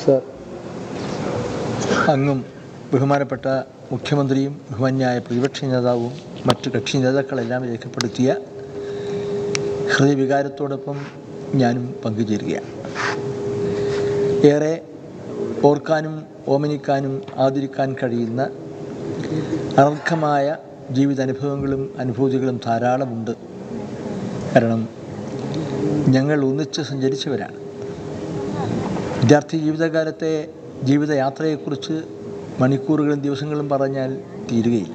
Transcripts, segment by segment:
sir അങ്ങും ബഹുമാനപ്പെട്ട മുഖ്യമന്ത്രിയും ബഹുമാന്യായ പ്രതിപക്ഷ നേതാവും മറ്റു കക്ഷി നേതാക്കളെല്ലാം രേഖപ്പെടുത്തിയ ഹൃദയവികാരത്തോടൊപ്പം ഞാനും പങ്കുചേരുകയാണ് ഏറെ ഓർക്കാനും ഓമനിക്കാനും ആദരിക്കാൻ കഴിയുന്ന അനർഘമായ ജീവിതാനുഭവങ്ങളും അനുഭൂതികളും ധാരാളമുണ്ട് കാരണം ഞങ്ങൾ ഒന്നിച്ച് സഞ്ചരിച്ചവരാണ് വിദ്യാർത്ഥി ജീവിതകാലത്തെ ജീവിതയാത്രയെക്കുറിച്ച് മണിക്കൂറുകളും ദിവസങ്ങളും പറഞ്ഞാൽ തീരുകയില്ല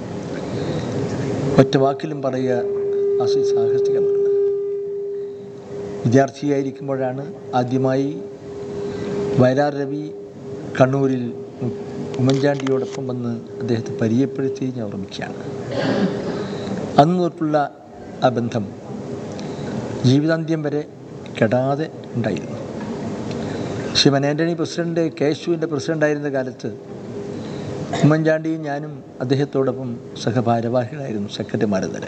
ഒറ്റ വാക്കിലും പറയുക അസി സാഹസികമാണ് വിദ്യാർത്ഥിയായിരിക്കുമ്പോഴാണ് ആദ്യമായി വയലാർ രവി കണ്ണൂരിൽ ഉ- ഉമ്മൻചാണ്ടിയോടൊപ്പം വന്ന് അദ്ദേഹത്തെ പരിചയപ്പെടുത്തി ഞാൻ ഓർമ്മിക്കുകയാണ് അന്ന് തൊട്ടുള്ള ആ ബന്ധം ജീവിതാന്ത്യം വരെ കെടാതെ ഉണ്ടായിരുന്നു Sivan Antony president K S യുവിൻ്റെ പ്രസിഡൻ്റായിരുന്ന കാലത്ത് ഉമ്മൻചാണ്ടിയും ഞാനും അദ്ദേഹത്തോടൊപ്പം സഹഭാരവാഹികളായിരുന്നു സെക്രട്ടറിമാരെ തന്നെ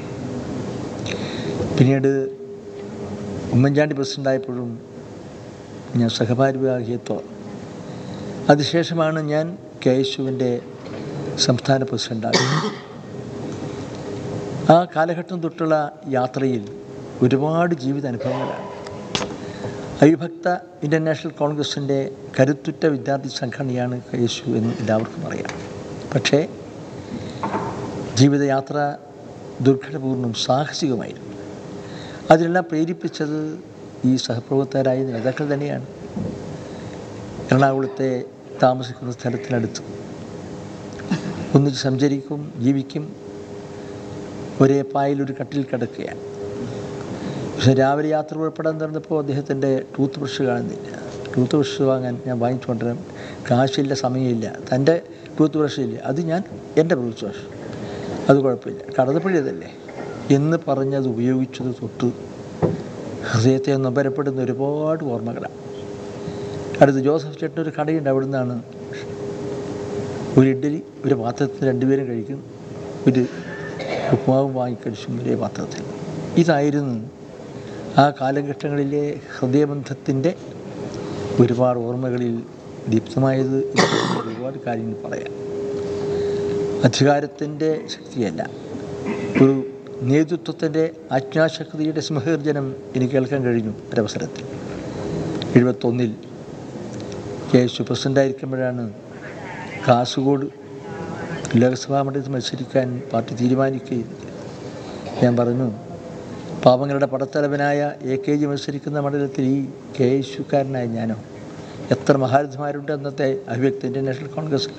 പിന്നീട് ഉമ്മൻചാണ്ടി പ്രസിഡൻ്റായപ്പോഴും ഞാൻ സഹഭാരവാഹിത്വം അതിനുശേഷമാണ് ഞാൻ കെ എസ് യുവിൻ്റെ സംസ്ഥാന പ്രസിഡൻ്റാകുന്നത് ആ കാലഘട്ടം തൊട്ടുള്ള യാത്രയിൽ ഒരുപാട് ജീവിതാനുഭവങ്ങളാണ് അവിഭക്ത ഇൻ്റർനാഷണൽ കോൺഗ്രസിൻ്റെ കരുത്തുറ്റ വിദ്യാർത്ഥി സംഘടനയാണ് കെ എസ് യു എന്ന് എല്ലാവർക്കും അറിയാം പക്ഷേ ജീവിതയാത്ര ദുർഘടപൂർണ്ണം സാഹസികമായിരുന്നു അതിനെല്ലാം പ്രേരിപ്പിച്ചത് ഈ സഹപ്രവർത്തകരായ നേതാക്കൾ തന്നെയാണ് എറണാകുളത്തെ താമസിക്കുന്ന സ്ഥലത്തിനടുത്ത് ഒന്നിച്ച് സഞ്ചരിക്കും ജീവിക്കും ഒരേ പായിൽ ഒരു കട്ടിൽ കിടക്കുകയാണ് പക്ഷെ രാവിലെ യാത്ര പുറപ്പെടാൻ നടന്നപ്പോൾ അദ്ദേഹത്തിൻ്റെ ടൂത്ത് ബ്രഷ് കാണുന്നില്ല ടൂത്ത് ബ്രഷ് വാങ്ങാൻ ഞാൻ വാങ്ങിച്ചു കൊണ്ടുവരാൻ കാശില്ല സമയമില്ല തൻ്റെ ടൂത്ത് ബ്രഷ് ഇല്ല അത് ഞാൻ എൻ്റെ ടൂത്ത് ബ്രഷ് അത് കുഴപ്പമില്ല കടന്നപ്പള്ളി അതല്ലേ എന്ന് പറഞ്ഞത് ഉപയോഗിച്ചത് തൊട്ട് ഹൃദയത്തെ നൊമ്പരപ്പെടുന്ന ഒരുപാട് ഓർമ്മകളാണ് അടുത്ത് ജോസഫ് ചേട്ടൻ ഒരു കടയുണ്ട് അവിടെ നിന്നാണ് ഒരു ഇഡ്ഡലി ഒരു പാത്രത്തിൽ രണ്ടുപേരും കഴിക്കും ഒരു ഉപ്പുമാവും വാങ്ങിക്കഴിച്ചും ഒരേ പാത്രത്തിൽ ഇതായിരുന്നു ആ കാലഘട്ടങ്ങളിലെ ഹൃദയബന്ധത്തിൻ്റെ ഒരുപാട് ഓർമ്മകളിൽ ദീപ്തമായത് എന്ന് ഒരുപാട് കാര്യങ്ങൾ പറയാം അധികാരത്തിൻ്റെ ശക്തിയല്ല ഒരു നേതൃത്വത്തിൻ്റെ ആജ്ഞാശക്തിയുടെ സിംഹഗർജനം എനിക്ക് കേൾക്കാൻ കഴിഞ്ഞു ഒരവസരത്തിൽ എഴുപത്തൊന്നിൽ കെ എസ് യു പ്രസിഡൻ്റായിരിക്കുമ്പോഴാണ് കാസർഗോഡ് ലോക്സഭാ മണ്ഡലത്തിൽ മത്സരിക്കാൻ പാർട്ടി തീരുമാനിക്കുകയും ഞാൻ പറഞ്ഞു പാവങ്ങളുടെ പടത്തലവനായ എ കെ ജി മത്സരിക്കുന്ന മണ്ഡലത്തിൽ ഈ കെ എസ് യുക്കാരനായ ഞാനോ എത്ര മഹാരഥന്മാരുണ്ട് അന്നത്തെ അഭിവ്യക്ത ഇൻ്റർനാഷണൽ കോൺഗ്രസ്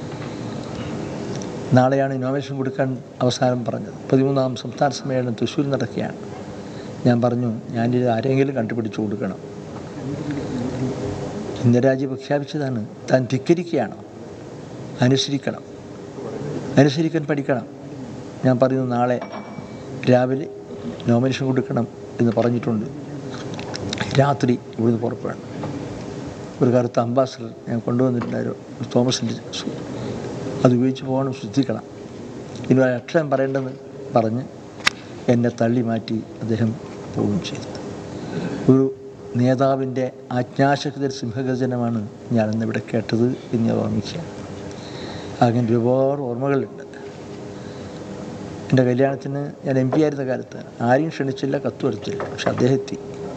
നാളെയാണ് നോമിനേഷൻ കൊടുക്കാൻ അവസാനം പറഞ്ഞത് പതിമൂന്നാം സംസ്ഥാന സമ്മേളനം തൃശ്ശൂർ നടക്കുകയാണ് ഞാൻ പറഞ്ഞു ഞാനിത് ആരെങ്കിലും കണ്ടുപിടിച്ചു കൊടുക്കണം ഇന്ത്യരാജ്യ പ്രഖ്യാപിച്ചതാണ് താൻ ധിക്കരിക്കുകയാണോ അനുസരിക്കണം അനുസരിക്കാൻ പഠിക്കണം ഞാൻ പറയുന്നു നാളെ രാവിലെ നോമിനേഷൻ കൊടുക്കണം എന്ന് പറഞ്ഞിട്ടുണ്ട് രാത്രി ഇവിടുന്ന് പുറപ്പെടണം ഒരു കറുത്ത അംബാസഡർ ഞാൻ കൊണ്ടുവന്നിട്ടുണ്ടായിരുന്നു തോമസിൻ്റെ സു- അത് ഉപയോഗിച്ച് പോകണം ശ്രദ്ധിക്കണം ഇനി ഒരു അക്ഷരം പറയേണ്ടെന്ന് പറഞ്ഞ് എന്നെ തള്ളി മാറ്റി അദ്ദേഹം പോവുകയും ചെയ്തു ഒരു നേതാവിൻ്റെ ആജ്ഞാശക്തി സിംഹഗർജനമാണ് ഞാനിന്ന് ഇവിടെ കേട്ടത് എന്ന് ഞാൻ ഓർമ്മിക്കുക അങ്ങനെ ഒരുപാട് ഓർമ്മകളുണ്ട് എൻ്റെ കല്യാണത്തിന് ഞാൻ എം പി ആയിരുന്ന കാലത്ത് ആരെയും ക്ഷണിച്ചില്ല കത്തും എടുത്തില്ല പക്ഷെ അദ്ദേഹം എത്തി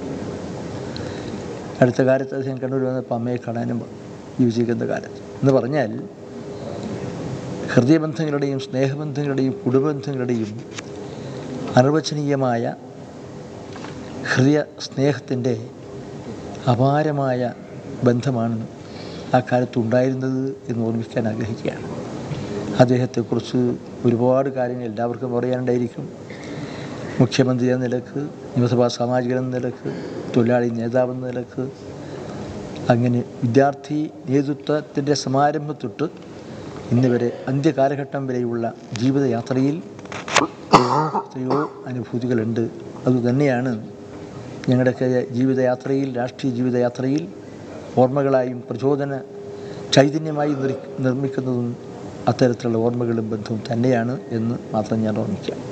അടുത്ത കാലത്ത് അദ്ദേഹം കണ്ണൂർ വന്നപ്പോൾ അമ്മയെ കാണാനും ജീവിച്ചിരിക്കുന്ന കാലത്ത് എന്ന് പറഞ്ഞാൽ ഹൃദയബന്ധങ്ങളുടെയും സ്നേഹബന്ധങ്ങളുടെയും കുടുംബബന്ധങ്ങളുടെയും അനിർവചനീയമായ ഹൃദയ സ്നേഹത്തിൻ്റെ അപാരമായ ബന്ധമാണ് ആ കാലത്ത് ഉണ്ടായിരുന്നത് എന്ന് ഓർമ്മിക്കാൻ ആഗ്രഹിക്കുകയാണ് അദ്ദേഹത്തെക്കുറിച്ച് ഒരുപാട് കാര്യങ്ങൾ എല്ലാവർക്കും പറയാനുണ്ടായിരിക്കും മുഖ്യമന്ത്രി എന്ന നിലക്ക് നിയമസഭാ സാമാജികൻ എന്ന നിലക്ക് തൊഴിലാളി നേതാവ് എന്ന നിലക്ക് അങ്ങനെ വിദ്യാർത്ഥി നേതൃത്വത്തിൻ്റെ സമാരംഭം തൊട്ട് ഇന്ന് വരെ അന്ത്യകാലഘട്ടം വരെയുള്ള ജീവിതയാത്രയിൽ എത്രയോ അനുഭൂതികളുണ്ട് അതുതന്നെയാണ് ഞങ്ങളുടെയൊക്കെ ജീവിതയാത്രയിൽ രാഷ്ട്രീയ ജീവിതയാത്രയിൽ ഓർമ്മകളായും പ്രചോദന ചൈതന്യമായി നിർ നിർമ്മിക്കുന്നതും അത്തരത്തിലുള്ള ഓർമ്മകളും ബന്ധവും തന്നെയാണ് എന്ന് മാത്രം ഞാൻ ഓർമ്മിക്കാം